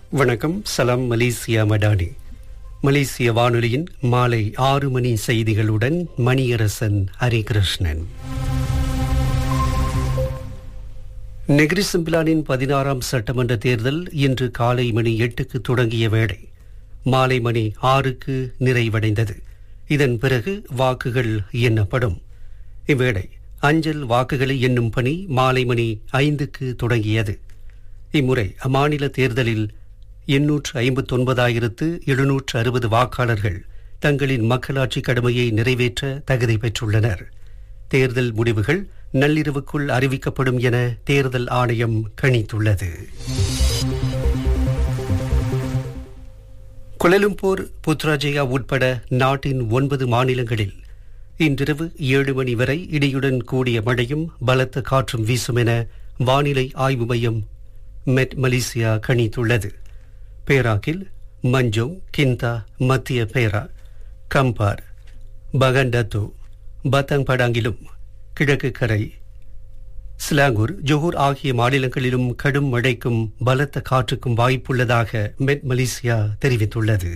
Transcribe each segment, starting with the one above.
வணக்கம் சலாம் மலேசியா மடானி மலேசிய வானொலியின் மாலை ஆறு மணி செய்திகளுடன் மணியரசன் ஹரிகிருஷ்ணன் நெகிரி சிம்பிளானின் பதினாறாம் சட்டமன்ற தேர்தல் இன்று காலை மணி எட்டுக்கு தொடங்கிய வேளை மாலை மணி ஆறுக்கு நிறைவடைந்தது இதன் பிறகு வாக்குகள் எண்ணப்படும் இவ்வேளை அஞ்சல் வாக்குகளை எண்ணும் பணி மாலை மணி ஐந்துக்கு தொடங்கியது இம்முறை அம்மாநில தேர்தலில் எண்ணூற்று ஐம்பத்தொன்பதாயிரத்து எழுநூற்று அறுபது வாக்காளர்கள் தங்களின் மக்களாட்சி கடமையை நிறைவேற்ற தகுதி பெற்றுள்ளனர் தேர்தல் முடிவுகள் நள்ளிரவுக்குள் அறிவிக்கப்படும் என தேர்தல் ஆணையம் கணித்துள்ளது குலலும்பூர் புத்ராஜயா உட்பட நாட்டின் ஒன்பது மாநிலங்களில் இன்றிரவு ஏழு மணி வரை இடியுடன் கூடிய மழையும் பலத்த காற்றும் வீசும் என வானிலை ஆய்வு மையம் மெட் மலேசியா கணித்துள்ளது பேராக்கில் மஞ்சோங் கிந்தா மத்திய பேரா கம்பார் பகண்டத்து பத்தங் படாங்கிலும் கிழக்கு கரை சிலாங்கூர் ஜொஹூர் ஆகிய மாநிலங்களிலும் கடும் மழைக்கும் பலத்த காற்றுக்கும் வாய்ப்புள்ளதாக மெட் மலேசியா தெரிவித்துள்ளது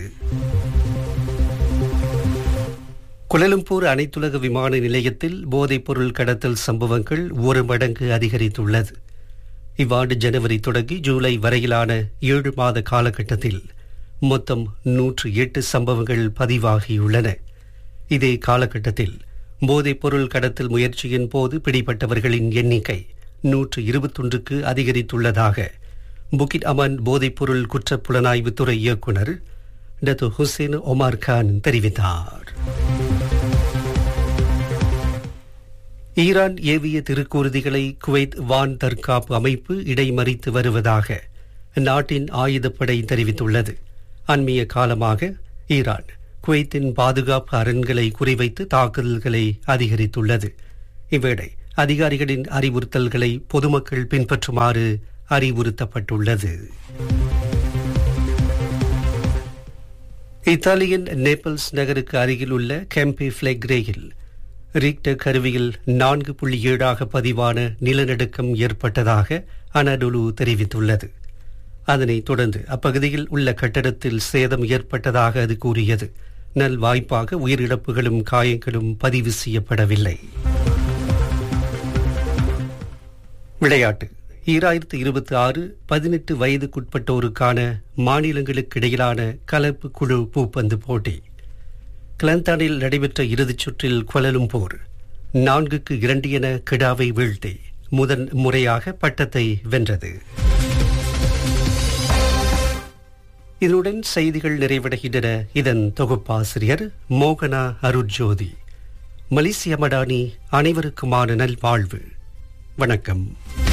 குலலும்பூர் அனைத்துலக விமான நிலையத்தில் போதைப்பொருள் கடத்தல் சம்பவங்கள் ஒரு மடங்கு அதிகரித்துள்ளது இவ்வாண்டு ஜனவரி தொடங்கி ஜூலை வரையிலான ஏழு மாத காலகட்டத்தில் மொத்தம் நூற்று எட்டு சம்பவங்கள் பதிவாகியுள்ளன இதே காலகட்டத்தில் போதைப்பொருள் கடத்தல் முயற்சியின் போது பிடிபட்டவர்களின் எண்ணிக்கை நூற்று இருபத்தொன்றுக்கு அதிகரித்துள்ளதாக புகிட் அமன் போதைப்பொருள் குற்றப் புலனாய்வுத்துறை இயக்குநர் டத்து ஹுசேன் ஒமார் கான் தெரிவித்தார் ஈரான் ஏவிய திருக்கூறுதிகளை குவைத் வான் தற்காப்பு அமைப்பு இடைமறித்து வருவதாக நாட்டின் ஆயுதப்படை தெரிவித்துள்ளது அண்மைய காலமாக ஈரான் குவைத்தின் பாதுகாப்பு அரண்களை குறிவைத்து தாக்குதல்களை அதிகரித்துள்ளது இவ்வேளை அதிகாரிகளின் அறிவுறுத்தல்களை பொதுமக்கள் பின்பற்றுமாறு அறிவுறுத்தப்பட்டுள்ளது இத்தாலியின் நேபிள்ஸ் நகருக்கு அருகில் உள்ள கேம்பே பிளெக்ரேயில் ரிக்டர் கருவியில் நான்கு புள்ளி ஏழாக பதிவான நிலநடுக்கம் ஏற்பட்டதாக அனடுலு தெரிவித்துள்ளது அதனைத் தொடர்ந்து அப்பகுதியில் உள்ள கட்டடத்தில் சேதம் ஏற்பட்டதாக அது கூறியது நல் வாய்ப்பாக உயிரிழப்புகளும் காயங்களும் பதிவு செய்யப்படவில்லை விளையாட்டு ஈராயிரத்து இருபத்தி ஆறு பதினெட்டு வயதுக்குட்பட்டோருக்கான மாநிலங்களுக்கிடையிலான கலப்பு குழு பூப்பந்து போட்டி கிளந்தானில் நடைபெற்ற இறுதிச் சுற்றில் குவலலும்பூர் நான்குக்கு இரண்டு என கிடாவை வீழ்த்தி முதன் முறையாக பட்டத்தை வென்றது இதனுடன் செய்திகள் நிறைவடைகின்றன இதன் தொகுப்பாசிரியர் மோகனா அருட்ஜோதி மலேசிய மடானி அனைவருக்குமான நல்வாழ்வு வணக்கம்